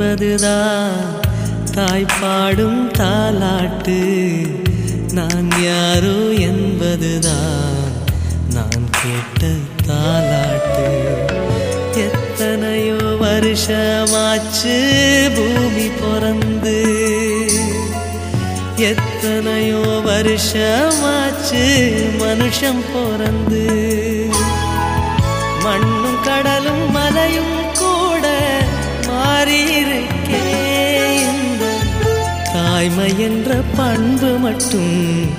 என்பதுதான் தாய்ப்பாடும் தாலாட்டு நான் யாரோ என்பதுதான் நான் கேட்ட தாலாட்டு எத்தனையோ வருஷமாச்சு பூமி பிறந்து எத்தனையோ வருஷமாச்சு மனுஷன் பிறந்து மண்ணும் கடலும் மலையும் கூட மாறியிருக்கே இந்த தாய்மை என்ற பண்பு மட்டும்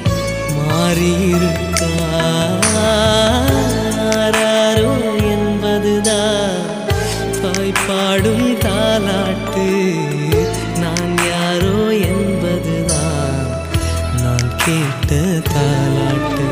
மாறியிருக்காரோ என்பதுதான் தாய்ப்பாடும் தாலாட்டு நான் யாரோ என்பதுதான் நான் கேட்ட தாலாட்டு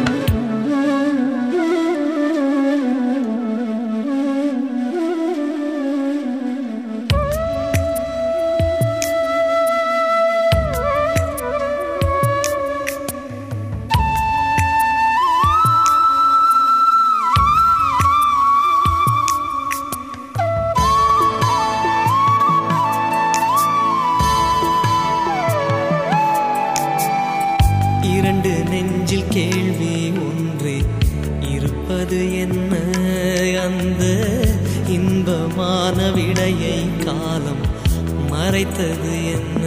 இரண்டு நெஞ்சில் கேள்வி ஒன்றே இருப்பது என்ன அந்த இன்பமான விடையை காலம் மறைத்தது என்ன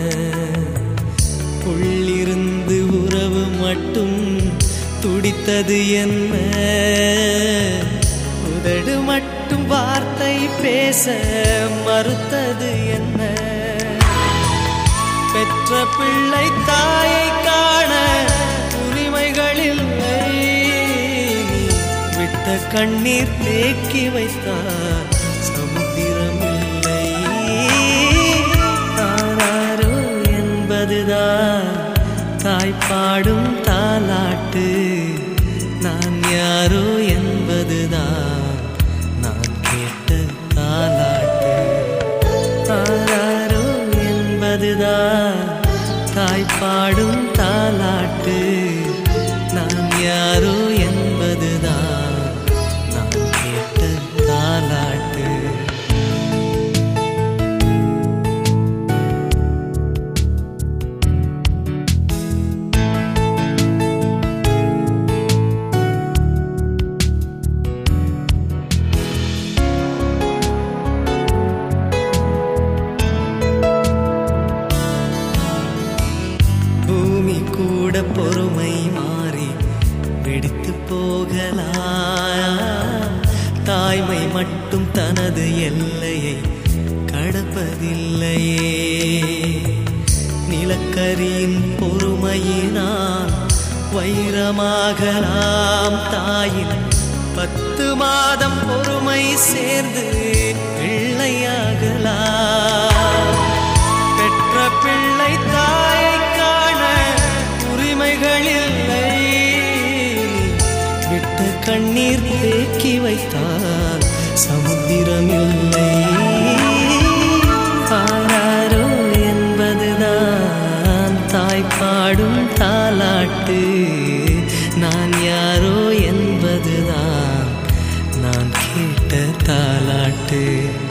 உள்ளிருந்து உறவு மட்டும் துடித்தது என்ன உதடு மட்டும் வார்த்தை பேச மறுத்தது என்ன பெற்ற பிள்ளை தாயை காண உரிமைகள் இல்லை விட்ட கண்ணீர் தேக்கி வைத்தார் சமுத்திரம் இல்லை ஆனாரோ என்பதுதான் தாய்ப்பாடும் தாலாட்டு நான் யாரோ என்பதுதான் நான் கேட்ட தாலாட்டு தாராரோ என்பதுதான் தாய்ப்பாடும் தாலாட்டு நான் யாரோ என்பதுதான் நான் கேட்ட தாலாட்டு பூமி கூட பொறுமை மாறி வெடித்து போகலாம் தாய்மை மட்டும் தனது எல்லையை கடப்பதில்லையே நிலக்கரியின் பொறுமையினால் வைரமாகலாம் தாயின் பத்து மாதம் பொறுமை சேர்ந்து பிள்ளையாகலாம் பெற்ற பிள்ளை தாயை காண உரிமைகள் இல்லை விட்ட கண்ணீர் தேக்கி வைத்தால் சமுத்திரம் இல்லை ஆராரோ என்பதுதான் தாய்ப்பாடும் தாலாட்டு நான் யாரோ என்பதுதான் நான் கேட்ட தாலாட்டு